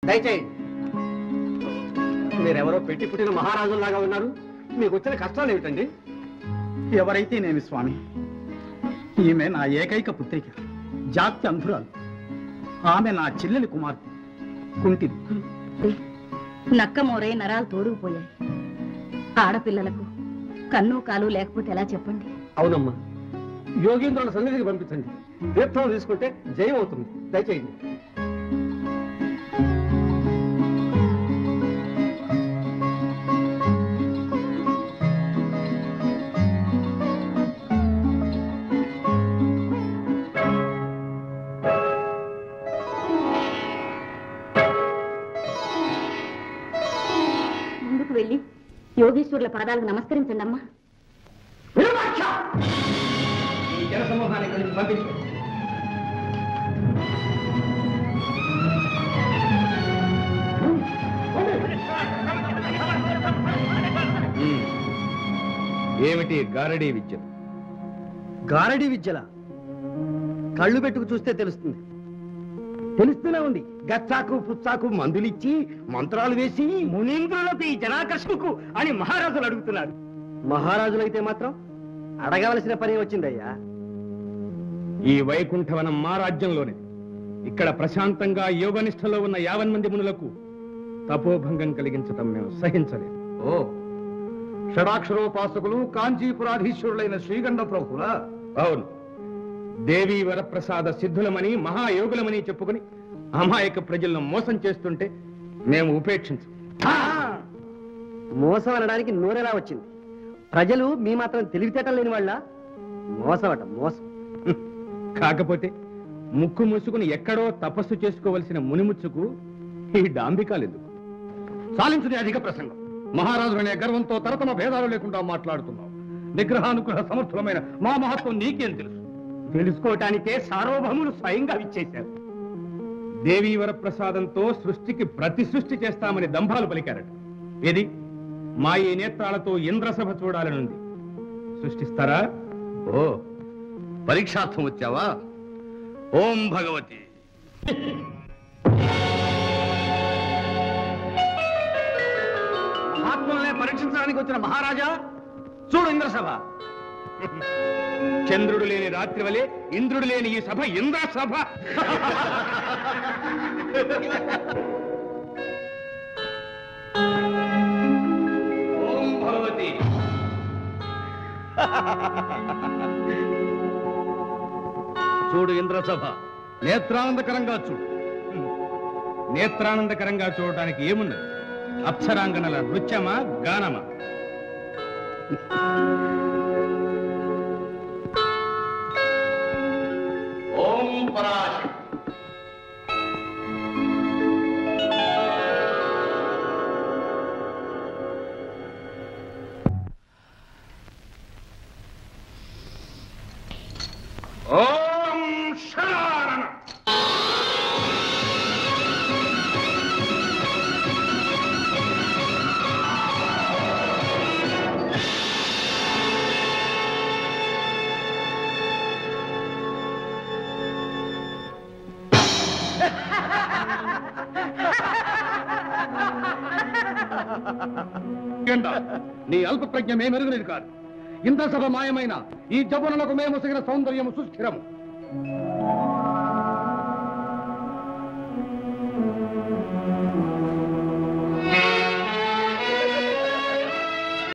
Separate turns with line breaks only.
దయచేయండి మీరెవరో పెట్టి పుట్టిన మహారాజులాగా ఉన్నారు మీకు వచ్చిన కష్టాలు ఏమిటండి
ఎవరైతేనేమి స్వామి ఈమె నా ఏకైక పుత్రిక జాతి అంధురాలు ఆమె నా చెల్లెలి కుమార్తె కుంటిది
నక్క మోరే నరాలు తోడుకుపోయాయి ఆడపిల్లలకు కన్ను కాలు లేకపోతే ఎలా చెప్పండి
అవునమ్మా యోగేంద్రుల సన్నిధికి పంపించండి తీర్థం తీసుకుంటే జయం అవుతుంది దయచేయండి
ముందుకు వెళ్ళి యోగేశ్వరుల పాదాలకు నమస్కరించండి అమ్మా
ఈ జనసమూహాన్ని ఇక్కడికి పంపించు
ఏమిటి గారడీ విద్య
గారడీ విద్యల కళ్ళు పెట్టుకు చూస్తే తెలుస్తుంది తెలుస్తూనే ఉంది గచ్చాకు పుచ్చాకు మందులిచ్చి మంత్రాలు వేసి మునీంద్రులకు ఈ జనాకర్షణకు అని మహారాజులు అడుగుతున్నారు మహారాజులైతే మాత్రం అడగవలసిన పని వచ్చిందయ్యా
ఈ వైకుంఠవనం మా రాజ్యంలోనే ఇక్కడ ప్రశాంతంగా యోగనిష్టలో ఉన్న యావన్ మంది మునులకు తపోభంగం కలిగించటం మేము సహించలేదు
ఓ షడాక్షరోపాసకులు కాంచీపురాధీశ్వరులైన శ్రీగండ ప్రభుల
అవును దేవీ వరప్రసాద సిద్ధులమని మహాయోగులమని చెప్పుకుని అమాయక ప్రజలను మోసం చేస్తుంటే మేము ఉపేక్షించం
మోసం అనడానికి నోరెలా వచ్చింది ప్రజలు మీ మాత్రం తెలివితేటలు లేని వాళ్ళ మోసం అట మోసం
కాకపోతే ముక్కు మూసుకుని ఎక్కడో తపస్సు చేసుకోవలసిన మునిముచ్చుకు ఈ డాంబికాలు ఎందుకు
చాలించుని అధిక ప్రసంగం మహారాజు అనే గర్వంతో తరతమ భేదాలు లేకుండా మాట్లాడుతున్నావు నిగ్రహానుగ్రహ సమర్థులమైన మా మహత్వం నీకేం తెలుసు
తెలుసుకోవటానికే సార్వభౌములు స్వయంగా విచ్చేశారు
దేవీ వరప్రసాదంతో సృష్టికి ప్రతి సృష్టి చేస్తామని దంభాలు పలికారట ఏది మా ఈ నేత్రాలతో ఇంద్రసభ చూడాలనుంది సృష్టిస్తారా
ఓ పరీక్షార్థం వచ్చావా ఓం భగవతి
మహాత్ములనే పరీక్షించడానికి వచ్చిన మహారాజా చూడు ఇంద్రసభ
చంద్రుడు లేని రాత్రి వలె ఇంద్రుడు లేని ఈ సభ ఇంద్ర సభ ఓం భగవతి
చూడు ఇంద్రసభ నేత్రానందకరంగా చూడు
నేత్రానందకరంగా చూడటానికి ఏమున్నది అప్సరాంగనల నృత్యమా గానమా
ఓం పరాశ
ఓం శరారణ
ఏంటా? నీ అల్ప ప్రజ్ఞ మేమెరుగునేది కాదు ఇంద్రసభ మాయమైన ఈ జపనులకు మేము సిగిన సౌందర్యము సుస్థిరము